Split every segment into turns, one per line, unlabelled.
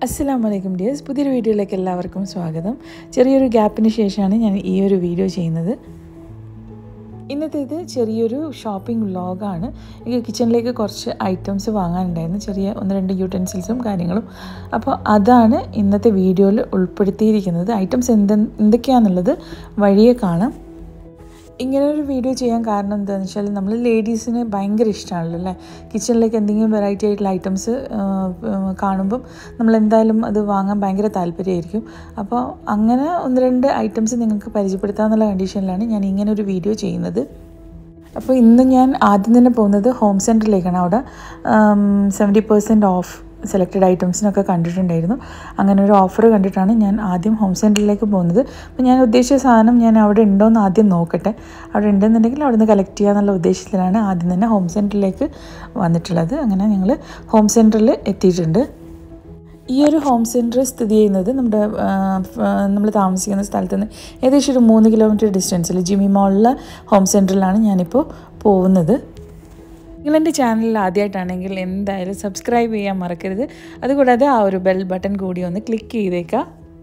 അസ്സലാമു അലൈക്കും ഡിയേഴ്സ് പുതിയൊരു വീഡിയോയിലേക്ക് എല്ലാവർക്കും സ്വാഗതം ചെറിയൊരു ഗ്യാപ്പിന് ശേഷമാണ് ഞാൻ ഈ ഒരു വീഡിയോ ചെയ്യുന്നത് ഇന്നത്തേത് ചെറിയൊരു ഷോപ്പിംഗ് വ്ളോഗാണ് എനിക്ക് കിച്ചണിലേക്ക് കുറച്ച് ഐറ്റംസ് വാങ്ങാനുണ്ടായിരുന്നു ചെറിയ ഒന്ന് രണ്ട് യൂട്ടൻസിൽസും കാര്യങ്ങളും അപ്പോൾ അതാണ് ഇന്നത്തെ വീഡിയോയിൽ ഉൾപ്പെടുത്തിയിരിക്കുന്നത് ഐറ്റംസ് എന്ത് എന്തൊക്കെയാണെന്നുള്ളത് വഴിയെ കാണാം ഇങ്ങനെ ഒരു വീഡിയോ ചെയ്യാൻ കാരണം എന്താണെന്ന് വെച്ചാൽ നമ്മൾ ലേഡീസിന് ഭയങ്കര ഇഷ്ടമാണല്ലോ അല്ലേ കിച്ചണിലേക്ക് എന്തെങ്കിലും വെറൈറ്റി ആയിട്ടുള്ള ഐറ്റംസ് കാണുമ്പം നമ്മൾ എന്തായാലും അത് വാങ്ങാൻ ഭയങ്കര താല്പര്യമായിരിക്കും അപ്പോൾ അങ്ങനെ ഒന്ന് രണ്ട് ഐറ്റംസ് നിങ്ങൾക്ക് പരിചയപ്പെടുത്താമെന്നുള്ള കണ്ടീഷനിലാണ് ഞാൻ ഇങ്ങനെ ഒരു വീഡിയോ ചെയ്യുന്നത് അപ്പോൾ ഇന്ന് ഞാൻ ആദ്യം തന്നെ പോകുന്നത് ഹോം സെൻറ്ററിലേക്കാണ് അവിടെ സെവൻറ്റി പെർസെൻറ്റ് ഓഫ് സെലക്റ്റഡ് ഐറ്റംസിനൊക്കെ കണ്ടിട്ടുണ്ടായിരുന്നു അങ്ങനെ ഒരു ഓഫർ കണ്ടിട്ടാണ് ഞാൻ ആദ്യം ഹോം സെൻറ്ററിലേക്ക് പോകുന്നത് അപ്പോൾ ഞാൻ ഉദ്ദേശിച്ച സാധനം ഞാൻ അവിടെ ഉണ്ടോ എന്ന് ആദ്യം നോക്കട്ടെ അവിടെ ഉണ്ടെന്നുണ്ടെങ്കിൽ അവിടെ നിന്ന് കളക്ട് ചെയ്യുക എന്നുള്ള ഉദ്ദേശത്തിലാണ് ആദ്യം തന്നെ ഹോം സെൻറ്ററിലേക്ക് വന്നിട്ടുള്ളത് അങ്ങനെ ഞങ്ങൾ ഹോം സെൻറ്ററിൽ എത്തിയിട്ടുണ്ട് ഈ ഒരു ഹോം സെൻറ്റർ സ്ഥിതി ചെയ്യുന്നത് നമ്മുടെ നമ്മൾ താമസിക്കുന്ന സ്ഥലത്ത് നിന്ന് ഏകദേശം ഒരു മൂന്ന് കിലോമീറ്റർ ഡിസ്റ്റൻസിൽ ജിമ്മി മോളിലെ ഹോം സെൻറ്ററിലാണ് ഞാനിപ്പോൾ പോകുന്നത് നിങ്ങൾ എൻ്റെ ചാനലിൽ ആദ്യമായിട്ടാണെങ്കിൽ എന്തായാലും സബ്സ്ക്രൈബ് ചെയ്യാൻ മറക്കരുത് അതുകൂടാതെ ആ ഒരു ബെൽ ബട്ടൺ കൂടി ഒന്ന് ക്ലിക്ക് ചെയ്തേക്കാം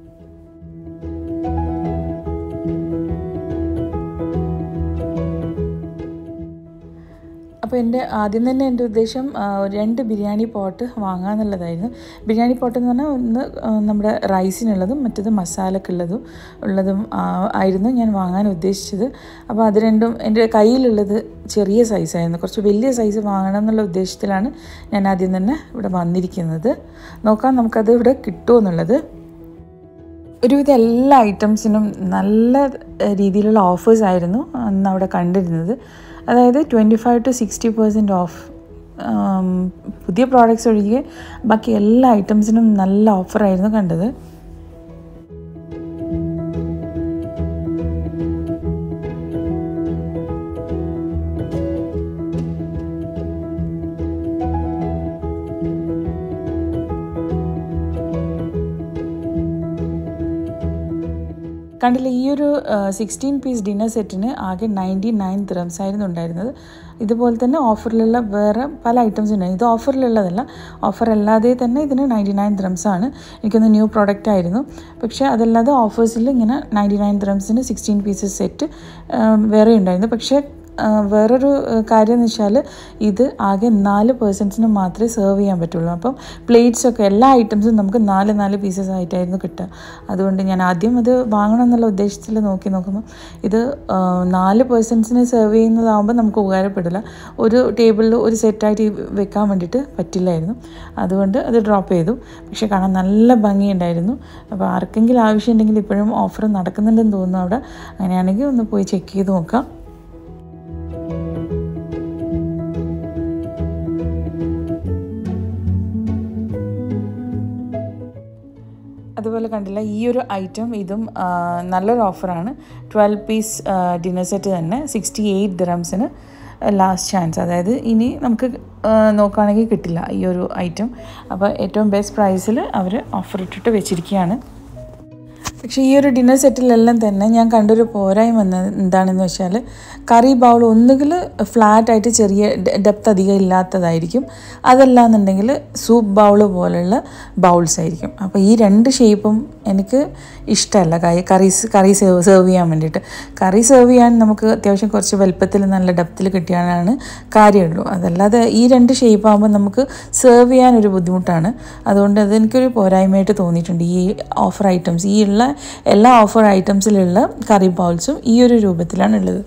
അപ്പോൾ എൻ്റെ ആദ്യം തന്നെ എൻ്റെ ഉദ്ദേശം രണ്ട് ബിരിയാണി പോട്ട് വാങ്ങാമെന്നുള്ളതായിരുന്നു ബിരിയാണി പോട്ട് എന്ന് പറഞ്ഞാൽ ഒന്ന് നമ്മുടെ റൈസിനുള്ളതും മറ്റത് മസാലക്കുള്ളതും ഉള്ളതും ആയിരുന്നു ഞാൻ വാങ്ങാൻ ഉദ്ദേശിച്ചത് അപ്പോൾ അത് രണ്ടും എൻ്റെ കയ്യിലുള്ളത് ചെറിയ സൈസായിരുന്നു കുറച്ച് വലിയ സൈസ് വാങ്ങണം എന്നുള്ള ഉദ്ദേശത്തിലാണ് ഞാൻ ആദ്യം തന്നെ ഇവിടെ വന്നിരിക്കുന്നത് നോക്കാം നമുക്കത് ഇവിടെ കിട്ടുമോ എന്നുള്ളത് ഒരുവിധം എല്ലാ ഐറ്റംസിനും നല്ല രീതിയിലുള്ള ഓഫേഴ്സ് ആയിരുന്നു അന്ന് അവിടെ കണ്ടിരുന്നത് അതായത് twenty five to sixty percent of പുതിയ പ്രോഡക്റ്റ്സ് ഒഴികെ ബാക്കി എല്ലാ ഐറ്റംസിനും നല്ല ഓഫറായിരുന്നു കണ്ടത് കണ്ടില്ല ഈ ഒരു സിക്സ്റ്റീൻ പീസ് ഡിന്നർ സെറ്റിന് ആകെ നയൻറ്റി നയൻ ദ്രംസ് ആയിരുന്നു ഉണ്ടായിരുന്നത് ഇതുപോലെ തന്നെ ഓഫറിലുള്ള വേറെ പല ഐറ്റംസ് ഉണ്ടായിരുന്നു ഇത് ഓഫറിലുള്ളതല്ല ഓഫർ അല്ലാതെ തന്നെ ഇതിന് നയൻറ്റി നയൻ ദ്രംസ് ആണ് എനിക്കൊന്ന് ന്യൂ പ്രോഡക്റ്റ് ആയിരുന്നു പക്ഷേ അതല്ലാതെ ഓഫേഴ്സിൽ ഇങ്ങനെ നയൻറ്റി നയൻ ദ്രംസിന് സിക്സ്റ്റീൻ പീസസ് സെറ്റ് വേറെ ഉണ്ടായിരുന്നു പക്ഷേ വേറൊരു കാര്യം എന്ന് വെച്ചാൽ ഇത് ആകെ നാല് പേഴ്സൺസിന് മാത്രമേ സെർവ് ചെയ്യാൻ പറ്റുള്ളൂ അപ്പം പ്ലേറ്റ്സൊക്കെ എല്ലാ ഐറ്റംസും നമുക്ക് നാല് നാല് പീസസ് ആയിട്ടായിരുന്നു കിട്ടുക അതുകൊണ്ട് ഞാൻ ആദ്യം അത് വാങ്ങണം എന്നുള്ള ഉദ്ദേശത്തിൽ നോക്കി നോക്കുമ്പോൾ ഇത് നാല് പേഴ്സൺസിന് സെർവ് ചെയ്യുന്നതാകുമ്പോൾ നമുക്ക് ഉപകാരപ്പെടില്ല ഒരു ടേബിളിൽ ഒരു സെറ്റായിട്ട് വെക്കാൻ വേണ്ടിയിട്ട് പറ്റില്ലായിരുന്നു അതുകൊണ്ട് അത് ഡ്രോപ്പ് ചെയ്തു പക്ഷേ കാണാൻ നല്ല ഭംഗിയുണ്ടായിരുന്നു അപ്പോൾ ആർക്കെങ്കിലും ആവശ്യമുണ്ടെങ്കിൽ ഇപ്പോഴും ഓഫർ നടക്കുന്നുണ്ടെന്ന് തോന്നുന്നു അവിടെ അങ്ങനെയാണെങ്കിൽ ഒന്ന് പോയി ചെക്ക് ചെയ്ത് നോക്കാം അതുപോലെ കണ്ടില്ല ഈ ഒരു ഐറ്റം ഇതും നല്ലൊരു ഓഫറാണ് ട്വൽവ് പീസ് ഡിന്നർ സെറ്റ് തന്നെ സിക്സ്റ്റി എയ്റ്റ് ദ്രംസിന് ലാസ്റ്റ് ചാൻസ് അതായത് ഇനി നമുക്ക് നോക്കുകയാണെങ്കിൽ കിട്ടില്ല ഈ ഒരു ഐറ്റം അപ്പോൾ ഏറ്റവും ബെസ്റ്റ് പ്രൈസിൽ അവർ ഓഫർ ഇട്ടിട്ട് വെച്ചിരിക്കുകയാണ് പക്ഷേ ഈ ഒരു ഡിന്നർ സെറ്റിലെല്ലാം തന്നെ ഞാൻ കണ്ടൊരു പോരായ്മ എന്താണെന്ന് വെച്ചാൽ കറി ബൗൾ ഒന്നുകിൽ ഫ്ലാറ്റ് ആയിട്ട് ചെറിയ ഡെപ്ത് അധികം ഇല്ലാത്തതായിരിക്കും അതല്ലാന്നുണ്ടെങ്കിൽ സൂപ്പ് ബൗൾ പോലുള്ള ബൗൾസ് ആയിരിക്കും അപ്പോൾ ഈ രണ്ട് ഷേപ്പും എനിക്ക് ഇഷ്ടമല്ല കറി കറീസ് കറി സെർവ് സെർവ് ചെയ്യാൻ വേണ്ടിയിട്ട് കറി സെർവ് ചെയ്യാൻ നമുക്ക് അത്യാവശ്യം കുറച്ച് വലുപ്പത്തിൽ നല്ല ഡെപ്തിൽ കിട്ടിയാലാണ് കാര്യമുള്ളൂ അതല്ലാതെ ഈ രണ്ട് ഷേപ്പ് ആകുമ്പോൾ നമുക്ക് സെർവ് ചെയ്യാൻ ഒരു ബുദ്ധിമുട്ടാണ് അതുകൊണ്ട് അത് എനിക്കൊരു പോരായ്മയായിട്ട് തോന്നിയിട്ടുണ്ട് ഈ ഓഫർ ഐറ്റംസ് ഈ ഉള്ള എല്ലാ ഓഫർ ഐറ്റംസിലുള്ള കറി ബൗൾസും ഈ ഒരു രൂപത്തിലാണ് ഉള്ളത്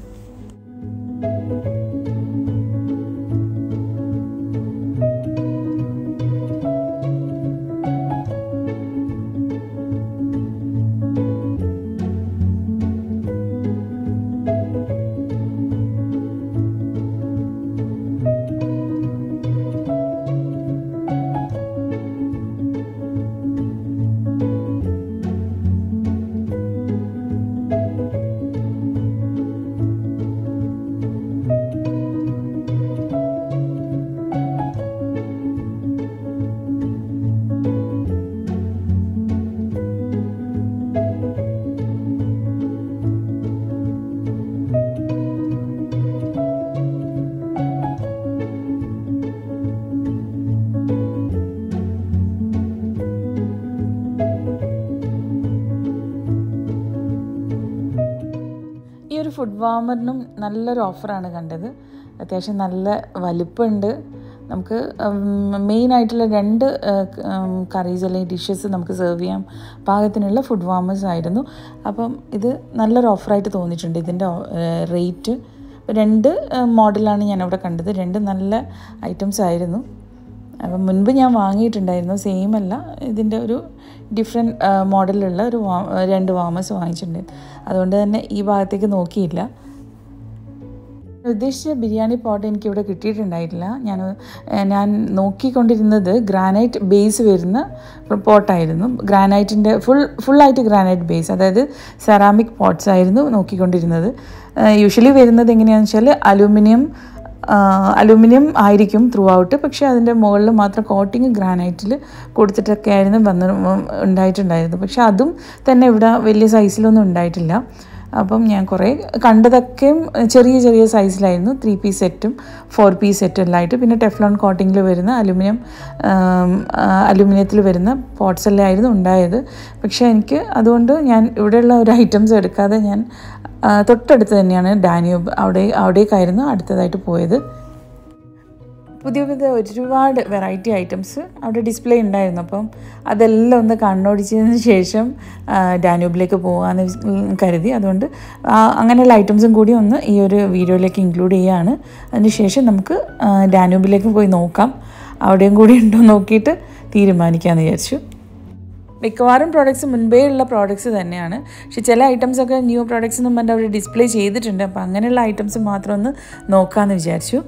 ഒരു ഫുഡ് വാമറിനും നല്ലൊരു ഓഫറാണ് കണ്ടത് അത്യാവശ്യം നല്ല വലിപ്പമുണ്ട് നമുക്ക് മെയിൻ ആയിട്ടുള്ള രണ്ട് കറീസ് അല്ലെങ്കിൽ ഡിഷസ് നമുക്ക് സെർവ് ചെയ്യാൻ പാകത്തിനുള്ള ഫുഡ് വാമേഴ്സ് ആയിരുന്നു അപ്പം ഇത് നല്ലൊരു ഓഫറായിട്ട് തോന്നിയിട്ടുണ്ട് ഇതിൻ്റെ റേറ്റ് രണ്ട് മോഡലാണ് ഞാൻ അവിടെ കണ്ടത് രണ്ട് നല്ല ഐറ്റംസ് ആയിരുന്നു അപ്പം മുൻപ് ഞാൻ വാങ്ങിയിട്ടുണ്ടായിരുന്നു സെയിം അല്ല ഇതിൻ്റെ ഒരു ഡിഫറെൻറ്റ് മോഡലിലുള്ള ഒരു വാ രണ്ട് വാമേഴ്സ് വാങ്ങിച്ചിട്ടുണ്ട് അതുകൊണ്ട് തന്നെ ഈ ഭാഗത്തേക്ക് നോക്കിയില്ല ഉദ്ദേശിച്ച ബിരിയാണി പോട്ട് എനിക്കിവിടെ കിട്ടിയിട്ടുണ്ടായിട്ടില്ല ഞാൻ ഞാൻ നോക്കിക്കൊണ്ടിരുന്നത് ഗ്രാനൈറ്റ് ബേസ് വരുന്ന പോട്ടായിരുന്നു ഗ്രാനൈറ്റിൻ്റെ ഫുൾ ഫുള്ളായിട്ട് ഗ്രാനൈറ്റ് ബേസ് അതായത് സെറാമിക് പോട്ട്സ് ആയിരുന്നു നോക്കിക്കൊണ്ടിരുന്നത് യൂഷ്വലി വരുന്നത് എങ്ങനെയാണെന്ന് വെച്ചാൽ അലൂമിനിയം അലൂമിനിയം ആയിരിക്കും ത്രൂ ഔട്ട് പക്ഷേ അതിൻ്റെ മുകളിൽ മാത്രം കോട്ടിങ് ഗ്രാനൈറ്റിൽ കൊടുത്തിട്ടൊക്കെ ആയിരുന്നു വന്ന് ഉണ്ടായിട്ടുണ്ടായിരുന്നു പക്ഷേ അതും തന്നെ ഇവിടെ വലിയ സൈസിലൊന്നും ഉണ്ടായിട്ടില്ല അപ്പം ഞാൻ കുറേ കണ്ടതൊക്കെയും ചെറിയ ചെറിയ സൈസിലായിരുന്നു ത്രീ പീസ് സെറ്റും ഫോർ പീസ് സെറ്റും എല്ലാം ആയിട്ട് പിന്നെ ടെഫ്ലോൺ കോട്ടിങ്ങിൽ വരുന്ന അലുമിനിയം അലുമിനിയത്തിൽ വരുന്ന പോട്ട്സ് എല്ലാം ആയിരുന്നു ഉണ്ടായത് പക്ഷേ എനിക്ക് അതുകൊണ്ട് ഞാൻ ഇവിടെയുള്ള ഒരു ഐറ്റംസ് എടുക്കാതെ ഞാൻ തൊട്ടടുത്ത് തന്നെയാണ് ഡാനിയൂബ് അവിടെ അവിടേക്കായിരുന്നു അടുത്തതായിട്ട് പോയത് പുതിയ പുതിയ ഒരുപാട് വെറൈറ്റി ഐറ്റംസ് അവിടെ ഡിസ്പ്ലേ ഉണ്ടായിരുന്നു അപ്പം അതെല്ലാം ഒന്ന് കണ്ണോടിച്ചതിന് ശേഷം ഡാന്യൂബിലേക്ക് പോകാമെന്ന് കരുതി അതുകൊണ്ട് അങ്ങനെയുള്ള ഐറ്റംസും കൂടി ഒന്ന് ഈ ഒരു വീഡിയോയിലേക്ക് ഇൻക്ലൂഡ് ചെയ്യുകയാണ് അതിനുശേഷം നമുക്ക് ഡാന്യൂബിലേക്ക് പോയി നോക്കാം അവിടെയും കൂടി ഉണ്ടോ നോക്കിയിട്ട് തീരുമാനിക്കാമെന്ന് വിചാരിച്ചു മിക്കവാറും പ്രോഡക്റ്റ്സ് മുൻപേ ഉള്ള പ്രോഡക്റ്റ്സ് തന്നെയാണ് പക്ഷെ ചില ഐറ്റംസ് ഒക്കെ ന്യൂ പ്രോഡക്റ്റ്സ് എന്നും പറഞ്ഞാൽ അവർ ഡിസ്പ്ലേ ചെയ്തിട്ടുണ്ട് അപ്പോൾ അങ്ങനെയുള്ള ഐറ്റംസ് മാത്രം ഒന്ന് നോക്കാമെന്ന് വിചാരിച്ചു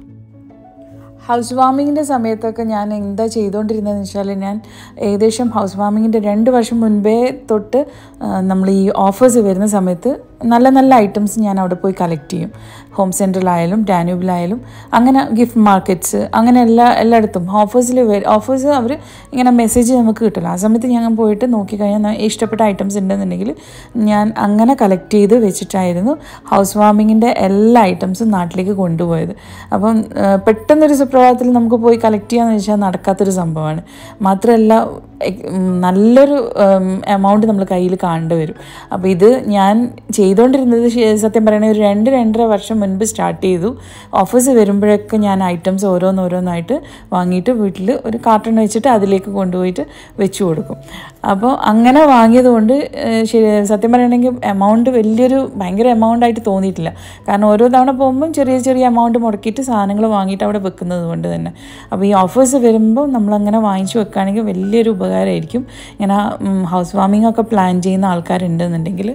ഹൗസ് വാമിങ്ങിൻ്റെ സമയത്തൊക്കെ ഞാൻ എന്താ ചെയ്തുകൊണ്ടിരുന്നതെന്ന് വെച്ചാൽ ഞാൻ ഏകദേശം ഹൗസ് വാമിങ്ങിൻ്റെ രണ്ട് വർഷം മുൻപേ തൊട്ട് നമ്മൾ ഈ ഓഫേഴ്സ് വരുന്ന സമയത്ത് നല്ല നല്ല ഐറ്റംസ് ഞാൻ അവിടെ പോയി കളക്ട് ചെയ്യും ഹോം സെൻറ്ററിലായാലും ഡാന്യൂബിലായാലും അങ്ങനെ ഗിഫ്റ്റ് മാർക്കറ്റ്സ് അങ്ങനെ എല്ലാ എല്ലായിടത്തും ഓഫേഴ്സിൽ ഓഫേഴ്സ് അവർ ഇങ്ങനെ മെസ്സേജ് നമുക്ക് കിട്ടില്ല ആ സമയത്ത് ഞാൻ പോയിട്ട് നോക്കിക്കഴിഞ്ഞാൽ ഇഷ്ടപ്പെട്ട ഐറ്റംസ് ഉണ്ടെന്നുണ്ടെങ്കിൽ ഞാൻ അങ്ങനെ കളക്ട് ചെയ്ത് വെച്ചിട്ടായിരുന്നു ഹൗസ് വാമിങ്ങിൻ്റെ എല്ലാ ഐറ്റംസും നാട്ടിലേക്ക് കൊണ്ടുപോയത് അപ്പം പെട്ടെന്നൊരു സുപ്രഭാതത്തിൽ നമുക്ക് പോയി കളക്ട് ചെയ്യാന്ന് വെച്ചാൽ നടക്കാത്തൊരു സംഭവമാണ് മാത്രമല്ല നല്ലൊരു എമൗണ്ട് നമ്മൾ കയ്യിൽ കാണേണ്ടി വരും അപ്പോൾ ഇത് ഞാൻ ചെയ്തുകൊണ്ടിരുന്നത് സത്യം പറയണേ ഒരു രണ്ട് രണ്ടര വർഷം മുൻപ് സ്റ്റാർട്ട് ചെയ്തു ഓഫേഴ്സ് വരുമ്പോഴൊക്കെ ഞാൻ ഐറ്റംസ് ഓരോന്നോരോന്നായിട്ട് വാങ്ങിയിട്ട് വീട്ടിൽ ഒരു കാർട്ടൺ വെച്ചിട്ട് അതിലേക്ക് കൊണ്ടുപോയിട്ട് വെച്ച് കൊടുക്കും അപ്പോൾ അങ്ങനെ വാങ്ങിയത് കൊണ്ട് ശരി സത്യം പറയണമെങ്കിൽ എമൗണ്ട് വലിയൊരു ഭയങ്കര എമൗണ്ട് ആയിട്ട് തോന്നിയിട്ടില്ല കാരണം ഓരോ തവണ പോകുമ്പം ചെറിയ ചെറിയ എമൗണ്ട് മുടക്കിയിട്ട് സാധനങ്ങൾ വാങ്ങിയിട്ട് അവിടെ വെക്കുന്നത് കൊണ്ട് തന്നെ അപ്പോൾ ഈ ഓഫേഴ്സ് വരുമ്പോൾ നമ്മളങ്ങനെ വാങ്ങിച്ചു വെക്കുകയാണെങ്കിൽ വലിയൊരു ഉപകാരമായിരിക്കും ഇങ്ങനെ ഹൗസ് വാമിംഗ് ഒക്കെ പ്ലാൻ ചെയ്യുന്ന ആൾക്കാരുണ്ടെന്നുണ്ടെങ്കിൽ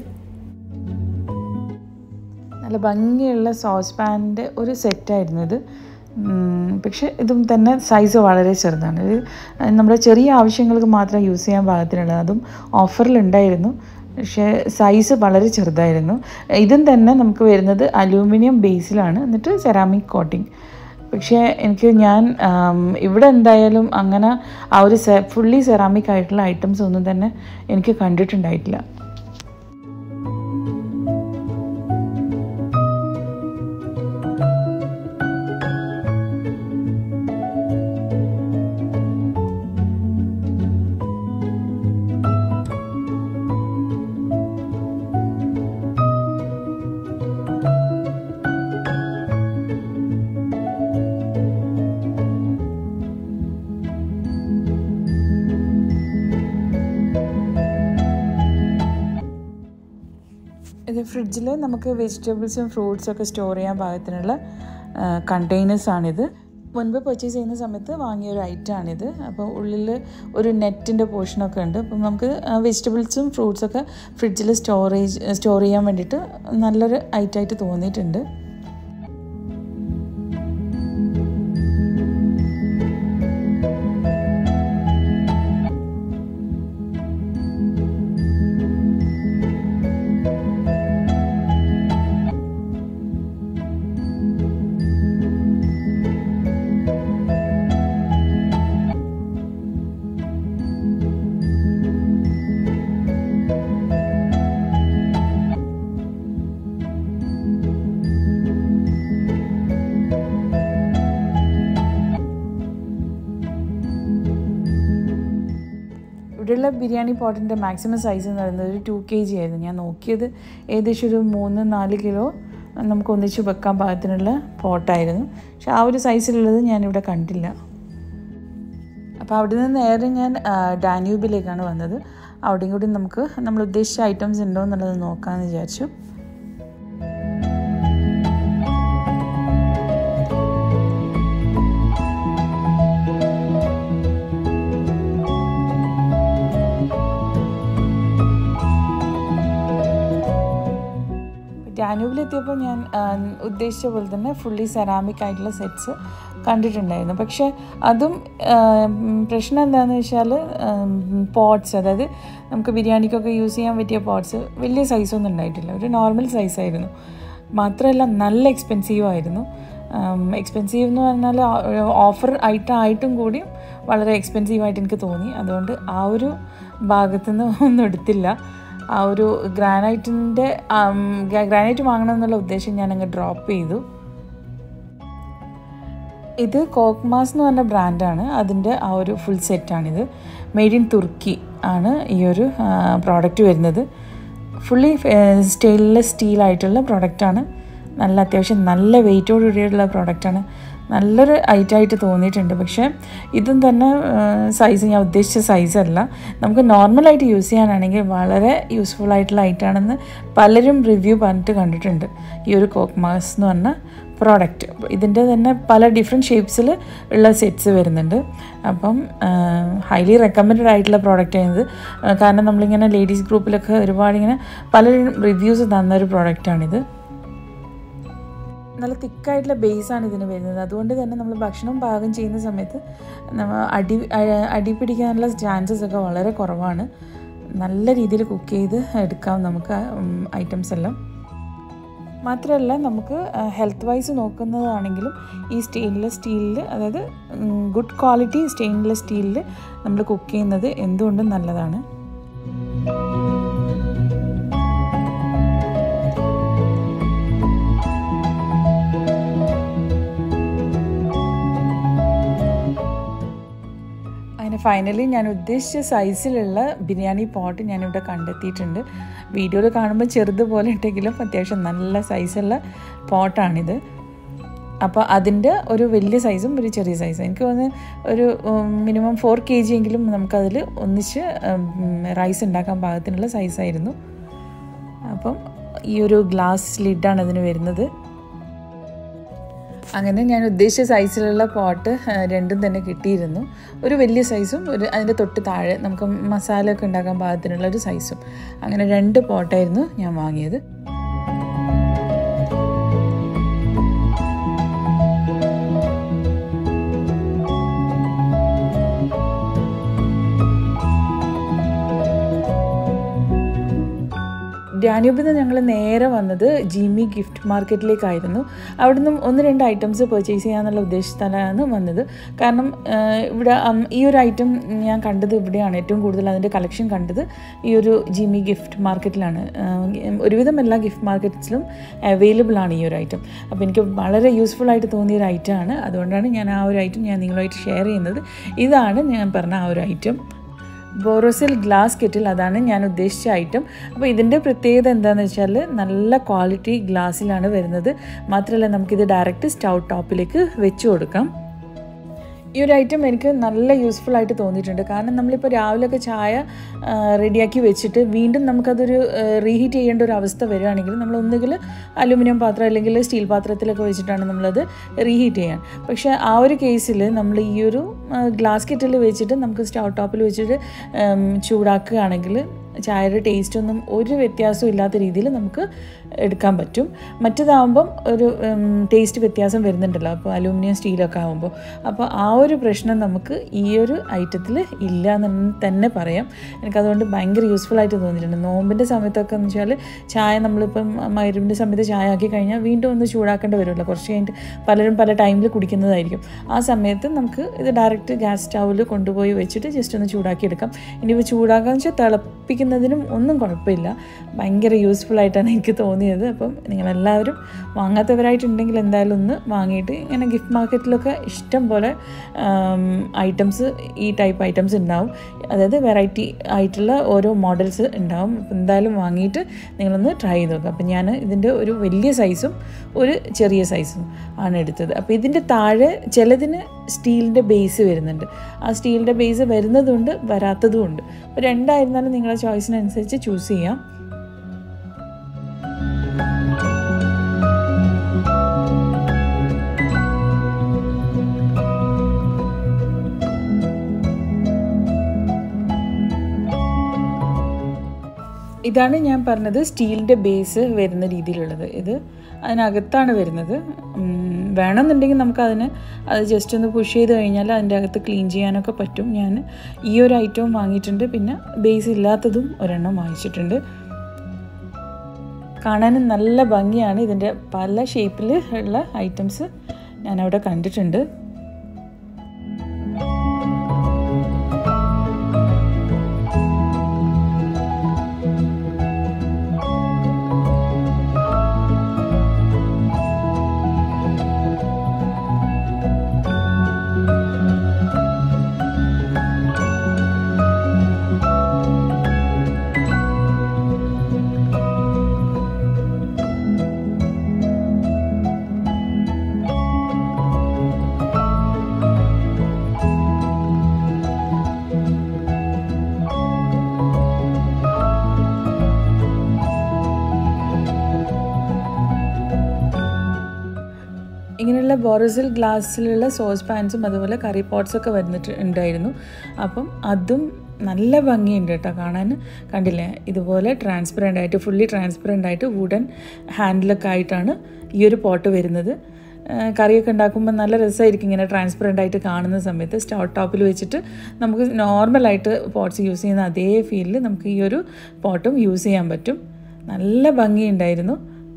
നല്ല ഭംഗിയുള്ള സോസ് പാനിൻ്റെ ഒരു സെറ്റായിരുന്നു ഇത് പക്ഷെ ഇതും തന്നെ സൈസ് വളരെ ചെറുതാണ് ഇത് നമ്മുടെ ചെറിയ ആവശ്യങ്ങൾക്ക് മാത്രം യൂസ് ചെയ്യാൻ പാകത്തിനുള്ളത് അതും ഓഫറിലുണ്ടായിരുന്നു പക്ഷേ സൈസ് വളരെ ചെറുതായിരുന്നു ഇതും തന്നെ നമുക്ക് വരുന്നത് അലൂമിനിയം ബേസിലാണ് എന്നിട്ട് സെറാമിക് കോട്ടിങ് പക്ഷേ എനിക്ക് ഞാൻ ഇവിടെ എന്തായാലും അങ്ങനെ ആ ഒരു സെ ഫുള്ളി സെറാമിക് ആയിട്ടുള്ള ഐറ്റംസ് ഒന്നും തന്നെ എനിക്ക് കണ്ടിട്ടുണ്ടായിട്ടില്ല ഇത് ഫ്രിഡ്ജിൽ നമുക്ക് വെജിറ്റബിൾസും ഫ്രൂട്ട്സും ഒക്കെ സ്റ്റോർ ചെയ്യാൻ പാകത്തിനുള്ള കണ്ടെയ്നേഴ്സാണിത് മുൻപ് പർച്ചേസ് ചെയ്യുന്ന സമയത്ത് വാങ്ങിയ ഒരു ഐറ്റമാണിത് അപ്പോൾ ഉള്ളിൽ ഒരു നെറ്റിൻ്റെ പോർഷനൊക്കെ ഉണ്ട് അപ്പം നമുക്ക് വെജിറ്റബിൾസും ഫ്രൂട്ട്സൊക്കെ ഫ്രിഡ്ജിൽ സ്റ്റോറേജ് സ്റ്റോർ ചെയ്യാൻ വേണ്ടിയിട്ട് നല്ലൊരു ഐറ്റമായിട്ട് തോന്നിയിട്ടുണ്ട് ഇവിടെയുള്ള ബിരിയാണി പോട്ടിൻ്റെ മാക്സിമം സൈസ് എന്ന് പറയുന്നത് ഒരു ടു കെ ജി ആയിരുന്നു ഞാൻ നോക്കിയത് ഏകദേശം ഒരു മൂന്ന് നാല് കിലോ നമുക്ക് ഒന്നിച്ച് വെക്കാൻ പാകത്തിനുള്ള പോട്ടായിരുന്നു പക്ഷെ ആ ഒരു സൈസിലുള്ളത് ഞാനിവിടെ കണ്ടില്ല അപ്പോൾ അവിടെ നിന്ന് നേരെ ഞാൻ ഡാന്യൂബിലേക്കാണ് വന്നത് അവിടെയും കൂടി നമുക്ക് നമ്മൾ ഉദ്ദേശിച്ച ഐറ്റംസ് ഉണ്ടോ എന്നുള്ളത് നോക്കാമെന്ന് വിചാരിച്ചു ഡാനൂബിലെത്തിയപ്പോൾ ഞാൻ ഉദ്ദേശിച്ച പോലെ തന്നെ ഫുള്ളി സെറാമിക് ആയിട്ടുള്ള സെറ്റ്സ് കണ്ടിട്ടുണ്ടായിരുന്നു പക്ഷേ അതും പ്രശ്നം എന്താണെന്ന് വെച്ചാൽ പോട്ട്സ് അതായത് നമുക്ക് ബിരിയാണിക്കൊക്കെ യൂസ് ചെയ്യാൻ പറ്റിയ പോട്ട്സ് വലിയ സൈസൊന്നും ഉണ്ടായിട്ടില്ല ഒരു നോർമൽ സൈസായിരുന്നു മാത്രമല്ല നല്ല എക്സ്പെൻസീവ് ആയിരുന്നു എക്സ്പെൻസീവ് എന്ന് പറഞ്ഞാൽ ഓഫർ ഐറ്റം ആയിട്ടും കൂടിയും വളരെ എക്സ്പെൻസീവായിട്ട് എനിക്ക് തോന്നി അതുകൊണ്ട് ആ ഒരു ഭാഗത്തുനിന്ന് ഒന്നും എടുത്തില്ല ആ ഒരു ഗ്രാനൈറ്റിൻ്റെ ഗ്രാനൈറ്റ് വാങ്ങണം എന്നുള്ള ഉദ്ദേശം ഞാൻ അങ്ങ് ഡ്രോപ്പ് ചെയ്തു ഇത് കോക്മാസ് എന്ന് പറഞ്ഞ ബ്രാൻഡാണ് അതിൻ്റെ ആ ഒരു ഫുൾ സെറ്റാണിത് മെയ്ഡ് ഇൻ തുർക്കി ആണ് ഈ ഒരു പ്രോഡക്റ്റ് വരുന്നത് ഫുള്ളി സ്റ്റെയിൻലെസ് സ്റ്റീലായിട്ടുള്ള പ്രോഡക്റ്റാണ് നല്ല അത്യാവശ്യം നല്ല വെയിറ്റോട് കൂടിയുള്ള പ്രോഡക്റ്റാണ് നല്ലൊരു ഐറ്റമായിട്ട് തോന്നിയിട്ടുണ്ട് പക്ഷേ ഇതും തന്നെ സൈസ് ഞാൻ ഉദ്ദേശിച്ച സൈസല്ല നമുക്ക് നോർമലായിട്ട് യൂസ് ചെയ്യാനാണെങ്കിൽ വളരെ യൂസ്ഫുൾ ആയിട്ടുള്ള ഐറ്റമാണെന്ന് പലരും റിവ്യൂ പറഞ്ഞിട്ട് കണ്ടിട്ടുണ്ട് ഈ ഒരു കോക്മാസ് എന്ന് പറഞ്ഞ പ്രോഡക്റ്റ് ഇതിൻ്റെ തന്നെ പല ഡിഫറെൻറ്റ് ഷേപ്സിൽ ഉള്ള സെറ്റ്സ് വരുന്നുണ്ട് അപ്പം ഹൈലി റെക്കമെൻഡഡ് ആയിട്ടുള്ള പ്രോഡക്റ്റ് ആണിത് കാരണം നമ്മളിങ്ങനെ ലേഡീസ് ഗ്രൂപ്പിലൊക്കെ ഒരുപാട് ഇങ്ങനെ പലരും റിവ്യൂസ് തന്ന ഒരു പ്രോഡക്റ്റാണിത് നല്ല തിക്കായിട്ടുള്ള ബേസാണ് ഇതിന് വരുന്നത് അതുകൊണ്ട് തന്നെ നമ്മൾ ഭക്ഷണം പാകം ചെയ്യുന്ന സമയത്ത് നമ്മൾ അടി അടി പിടിക്കാനുള്ള ചാൻസസ് ഒക്കെ വളരെ കുറവാണ് നല്ല രീതിയിൽ കുക്ക് ചെയ്ത് എടുക്കാം നമുക്ക് ഐറ്റംസ് എല്ലാം മാത്രമല്ല നമുക്ക് ഹെൽത്ത് വൈസ് നോക്കുന്നതാണെങ്കിലും ഈ സ്റ്റെയിൻലെസ് സ്റ്റീലിൽ അതായത് ഗുഡ് ക്വാളിറ്റി സ്റ്റെയിൻലെസ് സ്റ്റീലിൽ നമ്മൾ കുക്ക് ചെയ്യുന്നത് എന്തുകൊണ്ടും നല്ലതാണ് അങ്ങനെ ഫൈനലി ഞാൻ ഉദ്ദേശിച്ച സൈസിലുള്ള ബിരിയാണി പോട്ട് ഞാനിവിടെ കണ്ടെത്തിയിട്ടുണ്ട് വീഡിയോയിൽ കാണുമ്പോൾ ചെറുതുപോലെ ഉണ്ടെങ്കിലും അത്യാവശ്യം നല്ല സൈസുള്ള പോട്ടാണിത് അപ്പോൾ അതിൻ്റെ ഒരു വലിയ സൈസും ഒരു ചെറിയ സൈസും എനിക്ക് തോന്നുന്നു ഒരു മിനിമം ഫോർ കെ ജി എങ്കിലും നമുക്കതിൽ ഒന്നിച്ച് റൈസ് ഉണ്ടാക്കാൻ പാകത്തിനുള്ള സൈസായിരുന്നു അപ്പം ഈ ഒരു ഗ്ലാസ് ലിഡാണ് അതിന് വരുന്നത് അങ്ങനെ ഞാൻ ഉദ്ദേശിച്ച സൈസിലുള്ള പോട്ട് രണ്ടും തന്നെ കിട്ടിയിരുന്നു ഒരു വലിയ സൈസും ഒരു അതിൻ്റെ തൊട്ട് താഴെ നമുക്ക് മസാല ഒക്കെ ഉണ്ടാക്കാൻ പാകത്തിനുള്ള ഒരു സൈസും അങ്ങനെ രണ്ട് പോട്ടായിരുന്നു ഞാൻ വാങ്ങിയത് ഡാന്യൂബിൽ നിന്ന് ഞങ്ങൾ നേരെ വന്നത് ജിമി ഗിഫ്റ്റ് മാർക്കറ്റിലേക്കായിരുന്നു അവിടെ നിന്നും ഒന്ന് രണ്ട് ഐറ്റംസ് പർച്ചേസ് ചെയ്യാന്നുള്ള ഉദ്ദേശത്തിലാണ് വന്നത് കാരണം ഇവിടെ ഈ ഒരു ഐറ്റം ഞാൻ കണ്ടത് ഇവിടെയാണ് ഏറ്റവും കൂടുതൽ അതിൻ്റെ കളക്ഷൻ കണ്ടത് ഈ ഒരു ജിമി ഗിഫ്റ്റ് മാർക്കറ്റിലാണ് ഒരുവിധം എല്ലാ ഗിഫ്റ്റ് മാർക്കറ്റ്സിലും അവൈലബിൾ ആണ് ഈ ഒരു ഐറ്റം അപ്പോൾ എനിക്ക് വളരെ യൂസ്ഫുൾ ആയിട്ട് തോന്നിയ ഒരു ഐറ്റമാണ് അതുകൊണ്ടാണ് ഞാൻ ആ ഒരു ഐറ്റം ഞാൻ നിങ്ങളുമായിട്ട് ഷെയർ ചെയ്യുന്നത് ഇതാണ് ഞാൻ പറഞ്ഞ ആ ഒരു ഐറ്റം ബോറോസിൽ ഗ്ലാസ് കെറ്റിൽ അതാണ് ഞാൻ ഉദ്ദേശിച്ച ഐറ്റം അപ്പോൾ ഇതിൻ്റെ പ്രത്യേകത എന്താണെന്ന് വെച്ചാൽ നല്ല ക്വാളിറ്റി ഗ്ലാസ്സിലാണ് വരുന്നത് മാത്രമല്ല നമുക്കിത് ഡയറക്റ്റ് സ്റ്റൗ ടോപ്പിലേക്ക് വെച്ച് കൊടുക്കാം ഈ ഒരു ഐറ്റം എനിക്ക് നല്ല യൂസ്ഫുൾ ആയിട്ട് തോന്നിയിട്ടുണ്ട് കാരണം നമ്മളിപ്പോൾ രാവിലെയൊക്കെ ചായ റെഡിയാക്കി വെച്ചിട്ട് വീണ്ടും നമുക്കതൊരു റീഹീറ്റ് ചെയ്യേണ്ട ഒരു അവസ്ഥ വരികയാണെങ്കിൽ നമ്മൾ ഒന്നുകിൽ അലുമിനിയം പാത്രം അല്ലെങ്കിൽ സ്റ്റീൽ പാത്രത്തിലൊക്കെ വെച്ചിട്ടാണ് നമ്മളത് റീഹീറ്റ് ചെയ്യാൻ പക്ഷേ ആ ഒരു കേസിൽ നമ്മൾ ഈ ഒരു ഗ്ലാസ് കെറ്റിൽ വെച്ചിട്ട് നമുക്ക് സ്റ്റൗ ടോപ്പിൽ വെച്ചിട്ട് ചൂടാക്കുകയാണെങ്കിൽ ചായയുടെ ടേസ്റ്റ് ഒന്നും ഒരു വ്യത്യാസവും ഇല്ലാത്ത രീതിയിൽ നമുക്ക് എടുക്കാൻ പറ്റും മറ്റേതാകുമ്പം ഒരു ടേസ്റ്റ് വ്യത്യാസം വരുന്നുണ്ടല്ലോ അപ്പോൾ അലൂമിനിയം സ്റ്റീലൊക്കെ ആകുമ്പോൾ അപ്പോൾ ആ ഒരു പ്രശ്നം നമുക്ക് ഈ ഒരു ഐറ്റത്തിൽ ഇല്ല എന്ന് തന്നെ പറയാം എനിക്കതുകൊണ്ട് ഭയങ്കര യൂസ്ഫുൾ ആയിട്ട് തോന്നിയിട്ടുണ്ട് നോമ്പിൻ്റെ സമയത്തൊക്കെ എന്ന് വെച്ചാൽ ചായ നമ്മളിപ്പം മരുവിൻ്റെ സമയത്ത് ചായ ആക്കി കഴിഞ്ഞാൽ വീണ്ടും ഒന്ന് ചൂടാക്കേണ്ടി വരുമല്ലോ കുറച്ച് കഴിഞ്ഞിട്ട് പലരും പല ടൈമിൽ കുടിക്കുന്നതായിരിക്കും ആ സമയത്ത് നമുക്ക് ഇത് ഡയറക്റ്റ് ഗ്യാസ് സ്റ്റൗവിൽ കൊണ്ടുപോയി വെച്ചിട്ട് ജസ്റ്റ് ഒന്ന് ചൂടാക്കി എടുക്കാം ഇനിയിപ്പോൾ ചൂടാക്കാന്ന് വെച്ചാൽ തിളപ്പിക്കുന്ന ഉപയോഗിക്കുന്നതിനും ഒന്നും കുഴപ്പമില്ല ഒന്നും കുഴപ്പമില്ല ഭയങ്കര യൂസ്ഫുൾ ആയിട്ടാണ് എനിക്ക് തോന്നിയത് അപ്പം നിങ്ങളെല്ലാവരും വാങ്ങാത്തവരായിട്ടുണ്ടെങ്കിൽ എന്തായാലും ഒന്ന് വാങ്ങിയിട്ട് ഇങ്ങനെ ഗിഫ്റ്റ് മാർക്കറ്റിലൊക്കെ ഇഷ്ടം പോലെ ഐറ്റംസ് ഈ ടൈപ്പ് ഐറ്റംസ് ഉണ്ടാവും അതായത് വെറൈറ്റി ആയിട്ടുള്ള ഓരോ മോഡൽസ് ഉണ്ടാവും അപ്പം എന്തായാലും വാങ്ങിയിട്ട് നിങ്ങളൊന്ന് ട്രൈ ചെയ്ത് നോക്കുക അപ്പം ഞാൻ ഇതിൻ്റെ ഒരു വലിയ സൈസും ഒരു ചെറിയ സൈസും ആണ് എടുത്തത് അപ്പോൾ ഇതിൻ്റെ താഴെ ചിലതിന് സ്റ്റീലിൻ്റെ ബേസ് വരുന്നുണ്ട് ആ സ്റ്റീലിൻ്റെ ബേസ് വരുന്നതുണ്ട് വരാത്തതുമുണ്ട് അപ്പോൾ രണ്ടായിരുന്നാലും നിങ്ങളുടെ ചോയ്സിനനുസരിച്ച് ചൂസ് ചെയ്യാം ഇതാണ് ഞാൻ പറഞ്ഞത് സ്റ്റീലിൻ്റെ ബേസ് വരുന്ന രീതിയിലുള്ളത് ഇത് അതിനകത്താണ് വരുന്നത് വേണമെന്നുണ്ടെങ്കിൽ നമുക്കതിന് അത് ജസ്റ്റ് ഒന്ന് പുഷ് ചെയ്ത് കഴിഞ്ഞാൽ അതിൻ്റെ അകത്ത് ക്ലീൻ ചെയ്യാനൊക്കെ പറ്റും ഞാൻ ഈ ഒരു ഐറ്റവും വാങ്ങിയിട്ടുണ്ട് പിന്നെ ബേസ് ഇല്ലാത്തതും ഒരെണ്ണം വാങ്ങിച്ചിട്ടുണ്ട് കാണാനും നല്ല ഭംഗിയാണ് ഇതിൻ്റെ പല ഷേപ്പിൽ ഉള്ള ഐറ്റംസ് ഞാനവിടെ കണ്ടിട്ടുണ്ട് ഇങ്ങനെയുള്ള ബോറസിൽ ഗ്ലാസ്സിലുള്ള സോസ് പാൻസും അതുപോലെ കറി പോട്ട്സൊക്കെ വന്നിട്ട് ഉണ്ടായിരുന്നു അപ്പം അതും നല്ല ഭംഗിയുണ്ട് കേട്ടോ കാണാൻ കണ്ടില്ലേ ഇതുപോലെ ട്രാൻസ്പെറൻ്റ് ആയിട്ട് ഫുള്ളി ട്രാൻസ്പെറൻ്റ് ആയിട്ട് വുഡൻ ഹാൻഡിലൊക്കെ ആയിട്ടാണ് ഈ ഒരു പോട്ട് വരുന്നത് കറിയൊക്കെ ഉണ്ടാക്കുമ്പോൾ നല്ല രസമായിരിക്കും ഇങ്ങനെ ട്രാൻസ്പെറൻ്റ് ആയിട്ട് കാണുന്ന സമയത്ത് സ്റ്റൗ ടോപ്പിൽ വെച്ചിട്ട് നമുക്ക് നോർമലായിട്ട് പോട്ട്സ് യൂസ് ചെയ്യുന്ന അതേ ഫീലിൽ നമുക്ക് ഈ ഒരു പോട്ടും യൂസ് ചെയ്യാൻ പറ്റും നല്ല ഭംഗിയുണ്ടായിരുന്നു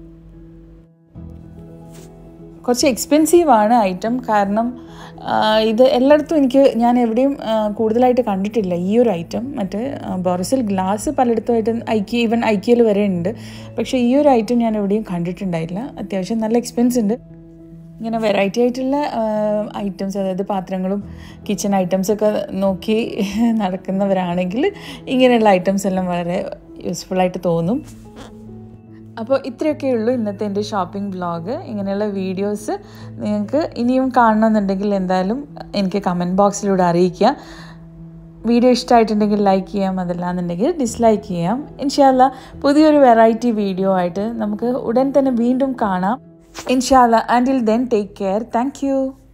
കുറച്ച് എക്സ്പെൻസീവ് ആണ് ഐറ്റം കാരണം ഇത് എല്ലായിടത്തും എനിക്ക് ഞാൻ എവിടെയും കൂടുതലായിട്ട് കണ്ടിട്ടില്ല ഈ ഒരു ഐറ്റം മറ്റേ ബോറസിൽ ഗ്ലാസ് പലയിടത്തുമായിട്ട് ഐക്യ ഈവൻ ഐക്യയിൽ വരെ ഉണ്ട് പക്ഷേ ഈ ഒരു ഐറ്റം ഞാൻ എവിടെയും കണ്ടിട്ടുണ്ടായില്ല അത്യാവശ്യം നല്ല എക്സ്പെൻസ് ഉണ്ട് ഇങ്ങനെ വെറൈറ്റി ആയിട്ടുള്ള ഐറ്റംസ് അതായത് പാത്രങ്ങളും കിച്ചൺ ഐറ്റംസൊക്കെ നോക്കി നടക്കുന്നവരാണെങ്കിൽ ഇങ്ങനെയുള്ള ഐറ്റംസ് എല്ലാം വളരെ യൂസ്ഫുള്ളായിട്ട് തോന്നും അപ്പോൾ ഇത്രയൊക്കെ ഉള്ളൂ ഇന്നത്തെ എൻ്റെ ഷോപ്പിംഗ് വ്ളോഗ് ഇങ്ങനെയുള്ള വീഡിയോസ് നിങ്ങൾക്ക് ഇനിയും കാണണമെന്നുണ്ടെങ്കിൽ എന്തായാലും എനിക്ക് കമൻറ്റ് ബോക്സിലൂടെ അറിയിക്കുക വീഡിയോ ഇഷ്ടമായിട്ടുണ്ടെങ്കിൽ ലൈക്ക് ചെയ്യാം അതല്ലാന്നുണ്ടെങ്കിൽ ഡിസ്ലൈക്ക് ചെയ്യാം ഇൻഷാല്ല പുതിയൊരു വെറൈറ്റി വീഡിയോ ആയിട്ട് നമുക്ക് ഉടൻ തന്നെ വീണ്ടും കാണാം ഇൻഷാല്ല until then take care thank